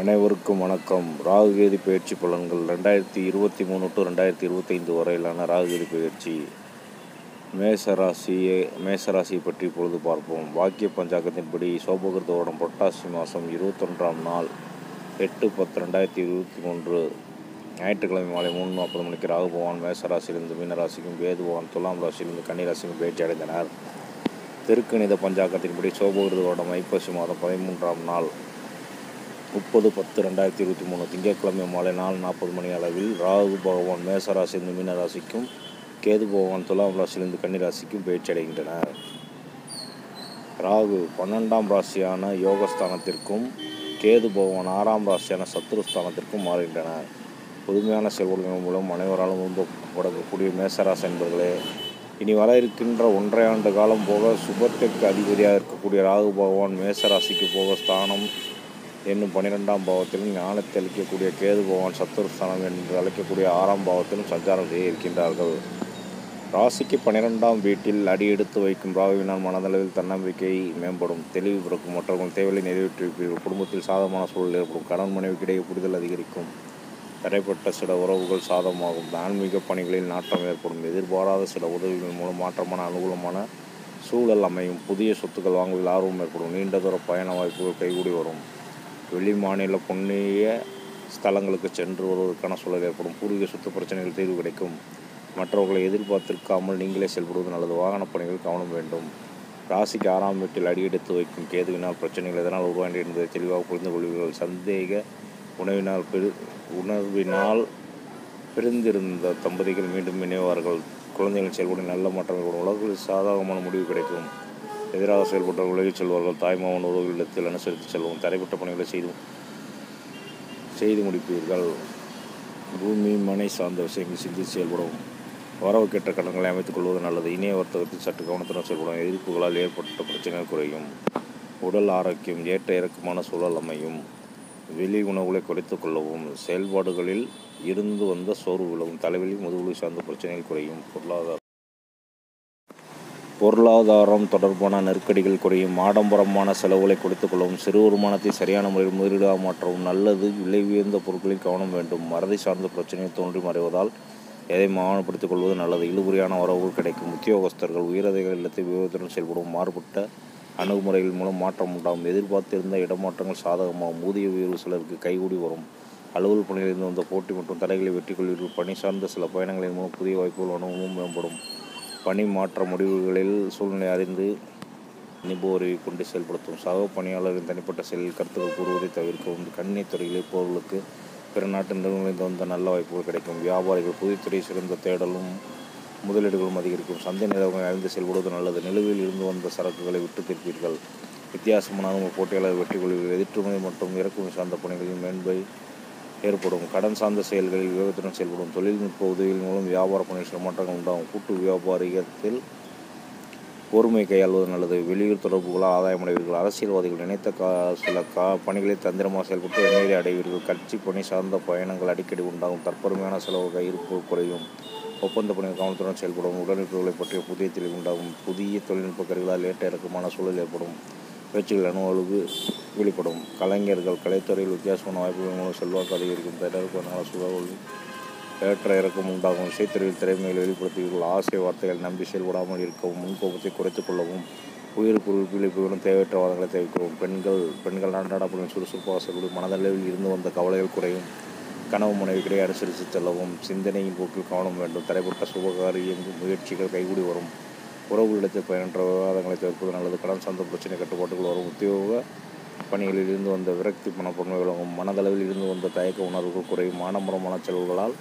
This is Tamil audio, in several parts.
அனைவருக்கும் வணக்கம் ராகுகேது பயிற்சி பலன்கள் ரெண்டாயிரத்தி இருபத்தி மூணு டு ரெண்டாயிரத்தி இருபத்தைந்து வரையிலான ராகுகேது பயிற்சி மேசராசியை மேசராசியை பற்றி இப்பொழுது பார்ப்போம் வாக்கிய பஞ்சாங்கத்தின்படி சோபகிருத வருடம் புரட்டாசி மாதம் இருபத்தொன்றாம் நாள் எட்டு பத்து ரெண்டாயிரத்தி இருபத்தி மூன்று ஞாயிற்றுக்கிழமை மாலை மூணு நாற்பது மணிக்கு ராகு பகவான் மேசராசியிலிருந்து மீனராசிக்கும் கேது பகவான் துலாம் ராசியிலிருந்து கன்னிராசிக்கும் பயிற்சி அடைந்தனர் திருக்கணித பஞ்சாங்கத்தின்படி சோபகிருத வருடம் ஐப்பசி மாதம் பதிமூன்றாம் நாள் முப்பது பத்து ரெண்டாயிரத்தி இருபத்தி மூணு திங்கட்கிழமை மாலை நாலு நாற்பது மணி அளவில் ராகு பகவான் மேசராசிலிருந்து மீன ராசிக்கும் கேது பகவான் துலாம் ராசியிலிருந்து கன்னி ராசிக்கும் பயிற்சி அடைகின்றனர் ராகு பன்னெண்டாம் ராசியான யோகஸ்தானத்திற்கும் கேது பகவான் ஆறாம் ராசியான சத்துருஸ்தானத்திற்கும் மாறுகின்றனர் புதுமையான செயல்பாடுகள் மூலம் அனைவராலும் விரும்பப்படக்கூடிய மேசராசி என்பர்களே இனி வர இருக்கின்ற ஒன்றரை ஆண்டு காலம் போக சுபத்திற்கு அதிபதியாக இருக்கக்கூடிய ராகு பகவான் மேசராசிக்கு போக ஸ்தானம் என்னும் பன்னிரெண்டாம் பாவத்திலும் ஞானத்தை அளிக்கக்கூடிய கேது பகவான் சத்துருஸ்தானம் என்று அழைக்கக்கூடிய ஆறாம் பாவத்திலும் சஞ்சாரம் செய்ய இருக்கின்றார்கள் ராசிக்கு பன்னிரெண்டாம் வீட்டில் அடியெடுத்து வைக்கும் ராகுவினால் மனதளவில் தன்னம்பிக்கை மேம்படும் தெளிவு பிறக்கும் மற்றவர்கள் தேவையை நிறைவேற்றி வைப்பீர்கள் குடும்பத்தில் சாதகமான சூழல் ஏற்படும் கணவன் மனைவிக்கிடையே புரிதல் அதிகரிக்கும் தடைப்பட்ட சில உறவுகள் சாதகமாகும் ஆன்மீக பணிகளில் நாட்டம் ஏற்படும் எதிர்பாராத சில உதவிகள் மூலம் மாற்றமான அனுகூலமான சூழல் அமையும் புதிய சொத்துக்கள் வாங்குவதில் ஆர்வம் ஏற்படும் நீண்ட தூர பயண வாய்ப்புகள் கைகூடி வரும் வெளி மாநில புண்ணிய ஸ்தலங்களுக்கு சென்று வருவதற்கான சூழல் ஏற்படும் பூர்வீக சொத்து பிரச்சனைகள் தீர்வு கிடைக்கும் மற்றவர்களை எதிர்பார்த்திருக்காமல் நீங்களே செயல்படுவது நல்லது வாகன பணிகள் கவனம் வேண்டும் ராசிக்கு ஆறாம் வீட்டில் அடியெடுத்து வைக்கும் கேதுவினால் பிரச்சனைகள் எதனால் உருவாகின்றன என்பதை தெளிவாக புரிந்து கொள்வீர்கள் சந்தேக உணவினால் பெரு உணர்வினால் பிரிந்திருந்த தம்பதிகள் மீண்டும் இணைவார்கள் குழந்தைகள் செயல்படும் நல்ல மாற்றங்கள் வரும் உலகில் சாதகமான முடிவு கிடைக்கும் எதிராக செயல்பட்ட விலகிச் செல்வார்கள் தாய்மாமன் உறவு இல்லத்தில் அனுசரித்து செல்வோம் தடைப்பட்ட பணிகளை செய்து செய்து முடிப்பீர்கள் பூமி மனை சார்ந்த விஷயங்கள் சிந்தித்து செயல்படும் வரவுக்கேற்ற கடன்களை அமைத்துக் கொள்வது நல்லது இணைய வர்த்தகத்தில் சற்று கவனத்துடன் செயல்படும் எதிர்ப்புகளால் ஏற்பட்ட பிரச்சனைகள் குறையும் உடல் ஆரோக்கியம் ஏற்ற இறக்கமான சூழல் அமையும் வெளி உணவுகளை குறைத்துக் கொள்ளவும் செயல்பாடுகளில் இருந்து வந்த சோர்வு விலகும் தலைவலி முதுகுலி சார்ந்த பிரச்சனைகள் குறையும் பொருளாதார பொருளாதாரம் தொடர்பான நெருக்கடிகள் குறையும் ஆடம்பரமான செலவுகளை குறைத்துக் கொள்ளவும் சிறு வருமானத்தை சரியான முறையில் முதலீடாக மாற்றவும் நல்லது விலை உயர்ந்த பொருட்களில் கவனம் வேண்டும் மறதி சார்ந்த பிரச்சனைகள் தோன்றி மறைவதால் எதை மாவனப்படுத்திக் கொள்வது நல்லது இழுபறியான உறவுகள் கிடைக்கும் உத்தியோகஸ்தர்கள் உயரதிகள் இல்லத்தை விவேகத்துடன் செயல்படும் மாறுபட்ட அணுகுமுறைகள் மூலம் மாற்றம் உண்டாகும் எதிர்பார்த்திருந்த இடமாற்றங்கள் சாதகமாகும் ஊதிய உயர்வு சிலருக்கு கைகூடி வரும் அலுவல் பணியிலிருந்து வந்த போட்டி மற்றும் தடைகளை வெற்றி கொள்வீர்கள் பணி சார்ந்த சில பயணங்களின் மூலம் புதிய வாய்ப்புகள் அனுபவமும் மேம்படும் பணி மாற்ற முடிவுகளில் சூழ்நிலை அறிந்து நிபுவரை கொண்டு செயல்படுத்தும் சக பணியாளரின் தனிப்பட்ட செயலில் கருத்துக்கள் கூறுவதை தவிர்க்கவும் கணினி துறையில் இருப்பவர்களுக்கு பிற நாட்டு நிறுவனங்களில் வந்த நல்ல வாய்ப்புகள் கிடைக்கும் வியாபாரிகள் புதிய துறை சிறந்த தேடலும் முதலீடுகளும் அதிகரிக்கும் சந்தை நிலவரங்களை அறிந்து செயல்படுவது நல்லது நிலுவையில் இருந்து வந்த சரக்குகளை விட்டு திருப்பீர்கள் வித்தியாசமான போட்டியாளர் வெற்றி கொள்வீர்கள் எதிர்த்துமை மற்றும் இறக்குமதி சார்ந்த பணிகளில் மேன்பை ஏற்படும் கடன் சார்ந்த செயல்களில் விவேகத்துடன் செயல்படும் தொழில்நுட்ப உதவியின் மூலம் வியாபார பணியில் சில மாற்றங்கள் உண்டாகும் கூட்டு வியாபாரிகத்தில் பொறுமை கையாள்வது நல்லது வெளியூர் தொடர்புகளால் ஆதாயமடைவீர்கள் அரசியல்வாதிகள் நினைத்த கா சில கா பணிகளை தந்திரமாக செயல்பட்டு வெந்நீரை அடைவீர்கள் கட்சி பணி சார்ந்த பயணங்கள் அடிக்கடி உண்டாகும் தற்பெருமையான செலவு கையிருப்பு குறையும் ஒப்பந்த பணிகள் கவனத்துடன் செயல்படும் உடனிருப்புகளை பற்றிய புதிய தெளிவு உண்டாகும் புதிய தொழில்நுட்ப கருவிகளால் ஏற்ற இறக்கமான சூழல் ஏற்படும் பேச்சுகள் அனுபவங்களுக்கு வெளிப்படும் கலைஞர்கள் கலைத்துறையில் வித்தியாசமான வாய்ப்புகள் மூலம் செல்வாக்கு அதிகரிக்கும் தயாரிப்பான சூழல் ஏற்ற இறக்கம் உண்டாகும் இசைத்துறையில் திறமைகளை வெளிப்படுத்துவீர்கள் ஆசை வார்த்தைகள் நம்பி செயல்படாமல் இருக்கவும் முன்கோபத்தை குறைத்துக் கொள்ளவும் உயிர் குறிப்பிழிப்புகளும் தேவையற்ற வாதங்களை தவிர்க்கவும் பெண்கள் பெண்கள் நாடாடப்படும் சுறுசுறுப்பாக செயல்படும் மனதளவில் இருந்து வந்த கவலைகள் குறையும் கனவு மனைவிக்கிடையே அனுசரித்து செல்லவும் சிந்தனையின் போக்கில் கவனம் வேண்டும் தடைப்பட்ட சுபகாரிய முயற்சிகள் கைகூடி வரும் உறவுகளிடத்தில் பயனற்ற விவாதங்களை தவிர்ப்பது நல்லது கடன் சார்ந்த பிரச்சனை கட்டுப்பாட்டுகள் வரும் உத்தியோக பணிகளில் இருந்து வந்த விரக்தி மனப்பொன்மை விலகும் மனதளவில் இருந்து வந்த தயக்க உணர்வுகள் குறையும் மானமுறமான செலவுகளால்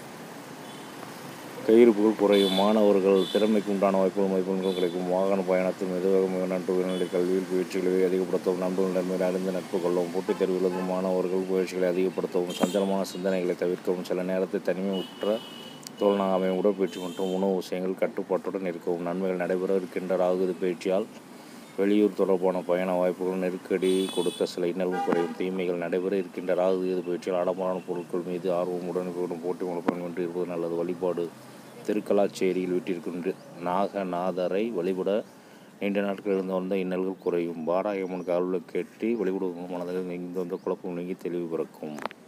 கையிருப்புகள் குறையும் மாணவர்கள் திறமைக்கு உண்டான வாய்ப்புகள் மதிப்பெண்கள் கிடைக்கும் வாகன பயணத்தில் மெதுவாக நட்பு உயர்நிலை கல்வியில் பயிற்சிகளை அதிகப்படுத்தவும் நண்பர்கள் மீது அறிந்து நட்பு கொள்ளவும் போட்டித் தேர்வுகளுக்கு மாணவர்கள் பயிற்சிகளை அதிகப்படுத்தவும் சஞ்சலமான சிந்தனைகளை தவிர்க்கவும் சில நேரத்தில் தனிமை உற்ற தோழனாக அமையும் உடற்பயிற்சி மற்றும் உணவு விஷயங்கள் கட்டுப்பாட்டுடன் இருக்கவும் நன்மைகள் நடைபெற இருக்கின்ற ராகுது பயிற்சியால் வெளியூர் தொடர்பான பயண வாய்ப்புகள் நெருக்கடி கொடுத்த சில இன்னல்கள் குறையும் தீமைகள் நடைபெற இருக்கின்ற ராகுது பயிற்சியால் அடமான பொருட்கள் மீது ஆர்வம் உடனுக்குடன் போட்டி மனப்பன் வென்று இருப்பது நல்லது வழிபாடு திருக்கலாச்சேரியில் வீட்டிற்கின்ற நாகநாதரை வழிபட நீண்ட நாட்கள் இருந்து வந்த இன்னல்கள் குறையும் வாராயம்மன் காவலுக்கு கட்டி வழிபடுவதன் மனதில் நீங்கி வந்த குழப்பம் நீங்கி தெளிவு பிறக்கும்